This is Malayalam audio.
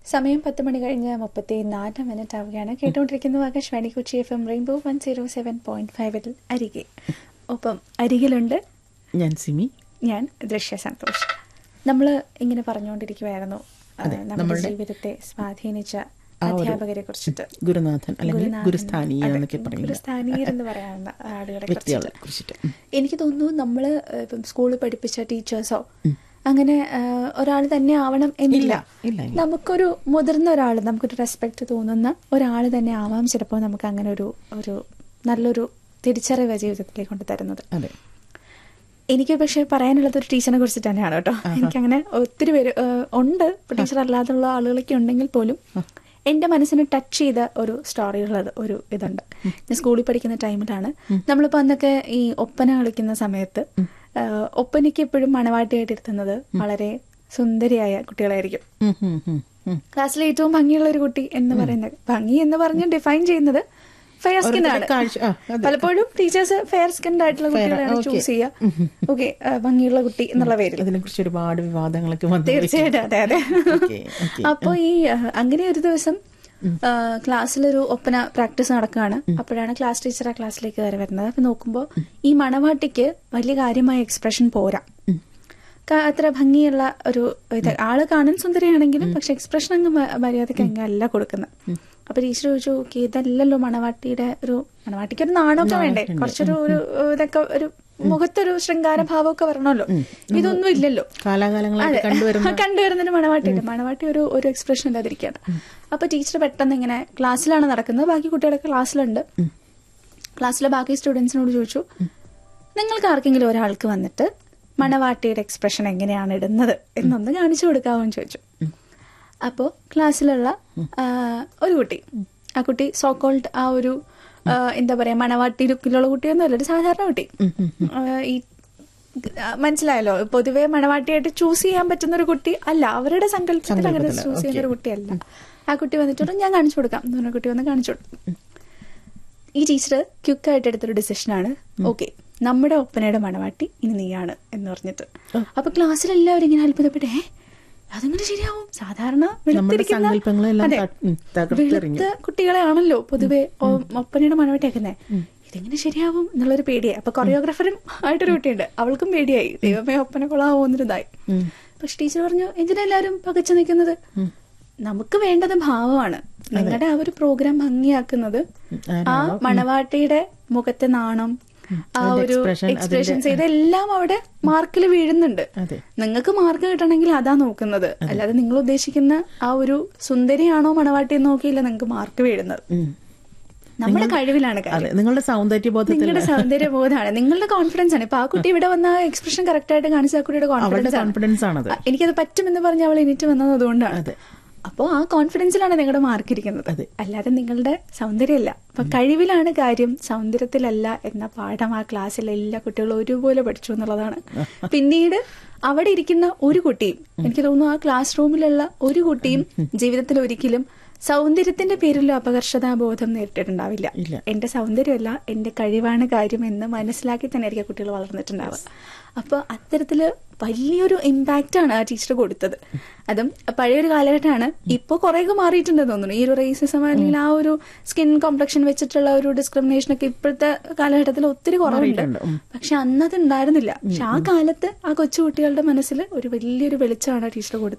സമയം പത്ത് മണി കഴിഞ്ഞ് മുപ്പത്തി നാല് മിനിറ്റ് ആവുകയാണ് കേട്ടുകൊണ്ടിരിക്കുന്നത് Akashvani Kochi F M rainbow one zero seven point ഫൈവിൽ അരികെ ഒപ്പം അരികിലുണ്ട് ഞാൻ സിമി ഞാൻ ദൃശ്യ സന്തോഷ് നമ്മൾ ഇങ്ങനെ പറഞ്ഞുകൊണ്ടിരിക്കുവായിരുന്നു ആ, അതെ, നമ്മുടെ നമ്മളുടെ ജീവിതത്തെ സ്വാധീനിച്ച ആ ഒരു അധ്യാപകരെ കുറിച്ചിട്ട് ഗുരുനാഥൻ അല്ലെങ്കിൽ ഗുരുനാഥൻ, ഗുരുസ്ഥാനീയ അതെ, എന്നൊക്കെ പറയുന്നത് ഗുരുസ്ഥാനീയർ എന്ന് പറയാവുന്ന ആളുകളെ വ്യക്തികളെ കുറിച്ചിട്ട് കുറിച്ചിട്ട് ഉം. എനിക്ക് തോന്നുന്നു നമ്മൾ ഇപ്പം സ്കൂളിൽ പഠിപ്പിച്ച ടീച്ചേഴ്സോ അങ്ങനെ ഒരാൾ തന്നെ ആവണം എന്നില്ല ഇല്ല, ഇല്ല, ഇല്ല. നമുക്കൊരു മുതിർന്ന ഒരാൾ നമുക്കൊരു റെസ്പെക്ട് തോന്നുന്ന ഒരാൾ തന്നെ ആവാം ചിലപ്പോൾ നമുക്ക് അങ്ങനെ ഒരു ഒരു നല്ലൊരു തിരിച്ചറിവ് ജീവിതത്തിലേക്ക് കൊണ്ട് തരുന്നത് അതെ എനിക്ക് പക്ഷെ പറയാനുള്ളത് ഒരു ടീച്ചറിനെ കുറിച്ച് തന്നെയാണ് കേട്ടോ എനിക്കങ്ങനെ ഒത്തിരി പേര് ഏഹ്, ഉണ്ട് ഇപ്പൊ ടീച്ചർ അല്ലാതുള്ള ആളുകളൊക്കെ ഉണ്ടെങ്കിൽ പോലും എന്റെ മനസ്സിന് ടച്ച് ചെയ്ത ഒരു സ്റ്റോറി ഉള്ളത് ഒരു ഇതുണ്ട് ഞാൻ സ്കൂളിൽ പഠിക്കുന്ന ടൈമിലാണ് നമ്മളിപ്പോ അന്നൊക്കെ ഈ ഒപ്പന കളിക്കുന്ന സമയത്ത് ഏഹ്, ഒപ്പനയ്ക്ക് എപ്പോഴും മണവാട്ടിയായിട്ട് ഇരുത്തുന്നത് വളരെ സുന്ദരിയായ കുട്ടികളായിരിക്കും ഉം, ഉം, ഉം, ഉം. ക്ലാസ്സിലെ ഏറ്റവും ഭംഗിയുള്ള ഒരു കുട്ടി എന്ന് പറയുന്നത് ഭംഗി എന്ന് പറഞ്ഞ് ഡിഫൈൻ ചെയ്യുന്നത് ഫെയർ സ്കിൻ ആണ് ഓരോരുത്തരുടെ കാഴ്ച- ആ, അതെ. പലപ്പോഴും ടീച്ചേഴ്സ് ഫെയർ സ്കിൻഡ് ആയിട്ടുള്ള Fair, കുട്ടികളെയാണ് okay. ചൂസ് ചെയ്യുക ഓക്കെ ഭംഗിയുള്ള കുട്ടി എന്നുള്ള പേരിൽ അതിനെ കുറിച്ച് ഒരുപാട് വിവാദങ്ങളൊക്കെ വന്നു തീർച്ചയായിട്ടും അതെ അതെ Okay, okay. അപ്പൊ ഈ അഹ്, അങ്ങനെ ഒരു ദിവസം ആഹ്, ക്ലാസ്സിലൊരു ഒപ്പന പ്രാക്ടീസ് നടക്കുകയാണ് അപ്പോഴാണ് ക്ലാസ് ടീച്ചർ ആ ക്ലാസ്സിലേക്ക് കയറി വരുന്നത് അപ്പൊ നോക്കുമ്പോൾ ഈ മണവാട്ടിക്ക് വലിയ കാര്യമായ എക്സ്പ്രഷൻ പോരാ ക- അത്ര ഭംഗിയുള്ള ഒരു ഇത് ആള് കാണാൻ സുന്ദരിയാണെങ്കിലും പക്ഷെ എക്സ്പ്രഷൻ അങ്ങ് മ- മര്യാദയ്ക്ക് അങ്ങ് അല്ല കൊടുക്കുന്നത് അപ്പൊ ടീച്ചർ ചോദിച്ചു ഓക്കെ ഇതല്ലല്ലോ മണവാട്ടിയുടെ ഒരു മണവാട്ടിക്ക് ഒരു നാണമൊക്കെ വേണ്ടേ കുറച്ചൊരു ഒരു ഇതൊക്കെ ഒരു മുഖത്തൊരു ശൃംഗാര ഭാവമൊക്കെ വരണമല്ലോ ഇതൊന്നും ഇല്ലല്ലോ കാലാകാലങ്ങളായിട്ട് അതെ. കണ്ടുവരുന്ന കണ്ടുവരുന്നൊരു മണവാട്ടിയില്ല മണവാട്ടി ഒരു ഒരു എക്സ്പ്രഷൻ ഇല്ലാതിരിക്കുകയാണ് അപ്പൊ ടീച്ചർ പെട്ടെന്ന് ഇങ്ങനെ ക്ലാസ്സിലാണ് നടക്കുന്നത് ബാക്കി കുട്ടികളൊക്കെ ക്ലാസ്സിലുണ്ട് ക്ലാസ്സിലെ ബാക്കി സ്റ്റുഡൻസിനോട് ചോദിച്ചു നിങ്ങൾക്ക് ആർക്കെങ്കിലും ഒരാൾക്ക് വന്നിട്ട് മണവാട്ടിയുടെ എക്സ്പ്രഷൻ എങ്ങനെയാണ് ഇടുന്നത് എന്നൊന്ന് കാണിച്ചു കൊടുക്കാമോ എന്ന് ചോദിച്ചു അപ്പോൾ ക്ലാസ്സിലുള്ള ആ, ഒരു കുട്ടി ആ കുട്ടി സോക്കോൾഡ് ആ ഒരു ആ, എന്താ പറയാ മണവാട്ടി ലുക്കിലുള്ള കുട്ടിയൊന്നും അല്ല ഒരു സാധാരണ കുട്ടി ആ, ഈ ആ, മനസ്സിലായല്ലോ പൊതുവെ മണവാട്ടിയായിട്ട് ചൂസ് ചെയ്യാൻ പറ്റുന്ന ഒരു കുട്ടി അല്ല അവരുടെ സങ്കല്പത്തിൽ അങ്ങനെ സങ്കല്പത്തില്, ചൂസ് ചെയ്യുന്ന ഒരു okay. കുട്ടിയല്ല ആ കുട്ടി വന്നിട്ട് പറഞ്ഞു, ഞാൻ കാണിച്ചു കൊടുക്കാം എന്ന് പറഞ്ഞ കുട്ടി വന്ന് കാണിച്ചു കൊടുക്കും ഈ ടീച്ചർ ക്യുക്കായിട്ട് എടുത്തൊരു ഡിസിഷനാണ് ഓക്കെ നമ്മുടെ ഒപ്പനയുടെ മണവാട്ടി ഇനി നീയാണ് എന്ന് പറഞ്ഞിട്ട് അപ്പൊ ക്ലാസ്സിൽ എല്ലാവരും ഇങ്ങനെ അത്ഭുതപ്പെട്ടേ "ഏ, അതെങ്ങനെ ശരിയാവും സാധാരണ വെളുത്തിരിക്കുന്ന- സങ്കല്പങ്ങളെല്ലാം അതെ, തട്ട്- ഉം, തകർത്തെറിഞ്ഞു. വെളുത്ത കുട്ടികളെ ആണല്ലോ പൊതുവെ ഒ- ഒപ്പനയുടെ മണവാട്ടിയാക്കുന്നത് ഇതെങ്ങനെ ശരിയാവും എന്നുള്ളൊരു പേടിയായി അപ്പൊ കൊറിയോഗ്രാഫറും ആയിട്ടൊരു കുട്ടിയുണ്ട് അവൾക്കും പേടിയായി ദൈവമേ ഒപ്പന കൊള്ളാവോ എന്നൊരിതായി പക്ഷെ ടീച്ചർ പറഞ്ഞു എന്തിനാ എല്ലാവരും പകച്ചു നിൽക്കുന്നത് നമുക്ക് വേണ്ടത് ഭാവമാണ് നിങ്ങളുടെ ആ ഒരു പ്രോഗ്രാം ഭംഗിയാക്കുന്നത് ആ മണവാട്ടിയുടെ മുഖത്തെ നാണം ആ അതിന്റെ ഒരു expression, എക്സ്പ്രഷൻസ് ഇതെല്ലാം അവിടെ മാർക്കിൽ വീഴുന്നുണ്ട് അതെ. നിങ്ങൾക്ക് മാർക്ക് കിട്ടണമെങ്കിൽ അതാ നോക്കുന്നത് അല്ലാതെ നിങ്ങൾ ഉദ്ദേശിക്കുന്ന ആ ഒരു സുന്ദരിയാണോ മണവാട്ടി എന്ന് നോക്കിയില്ല നിങ്ങൾക്ക് മാർക്ക് വീഴുന്നത് ഉം. നമ്മുടെ കഴിവിലാണ് കാര്യം അതെ നിങ്ങളുടെ സൗന്ദര്യബോധത്തിൽ നിങ്ങളുടെ സൗന്ദര്യബോധമാണ് നിങ്ങളുടെ കോൺഫിഡൻസ് ആണ് ഇപ്പൊ ആ കുട്ടി ഇവിടെ വന്ന എക്സ്പ്രഷൻ കറക്റ്റ് ആയിട്ട് കാണിച്ച ആ കുട്ടിയുടെ അവളുടെ കോൺഫിഡൻസ് ആണ് കോൺഫിഡൻസ് ആണത് ആ, എനിക്കത് പറ്റുമെന്ന് പറഞ്ഞ് അവൾ എണീറ്റ് വന്നത് അതുകൊണ്ടാണ് അതെ. അപ്പോൾ ആ കോൺഫിഡൻസിലാണ് നിങ്ങളുടെ മാർക്ക് ഇരിക്കുന്നത് അതെ. അല്ലാതെ നിങ്ങളുടെ സൗന്ദര്യമല്ല അപ്പൊ കഴിവിലാണ് കാര്യം സൗന്ദര്യത്തിലല്ല എന്ന പാഠം ആ ക്ലാസ്സിലെ എല്ലാ കുട്ടികളും ഒരുപോലെ പഠിച്ചു എന്നുള്ളതാണ് പിന്നീട് അവിടെ ഇരിക്കുന്ന ഒരു കുട്ടിയും എനിക്ക് തോന്നുന്നു ആ ക്ലാസ് റൂമിലുള്ള ഒരു കുട്ടിയും ജീവിതത്തിൽ ഒരിക്കലും സൗന്ദര്യത്തിന്റെ പേരിലും അപകർഷതാബോധം നേരിട്ടിട്ടുണ്ടാവില്ല ഇല്ല. എന്റെ സൗന്ദര്യമല്ല എന്റെ കഴിവാണ് കാര്യം എന്ന് മനസ്സിലാക്കി തന്നെ ആയിരിക്കും കുട്ടികൾ വളർന്നിട്ടുണ്ടാവുക അപ്പോൾ അത്തരത്തില് വലിയൊരു ഇമ്പാക്റ്റ് ആണ് ആ ടീച്ചർ കൊടുത്തത് അതും പഴയൊരു കാലഘട്ടമാണ് ഇപ്പോൾ കുറേയൊക്കെ മാറിയിട്ടുണ്ടെന്ന് തോന്നുന്നു ഈ ഒരു റേസിസം അല്ലെങ്കിൽ ആ ഒരു സ്കിൻ കോംപ്ലക്ഷൻ വെച്ചിട്ടുള്ള ഒരു ഡിസ്ക്രിമിനേഷൻ ഒക്കെ ഇപ്പോഴത്തെ കാലഘട്ടത്തിൽ ഒത്തിരി കുറവുണ്ട് മാറിയിട്ടുണ്ട്. ഉം. പക്ഷെ അന്നത് ഉണ്ടായിരുന്നില്ല പക്ഷെ ആ കാലത്ത് ആ കൊച്ചു കുട്ടികളുടെ മനസ്സിൽ ഒരു വലിയൊരു വെളിച്ചമാണ് ആ ടീച്ചർ കൊടുത്തത്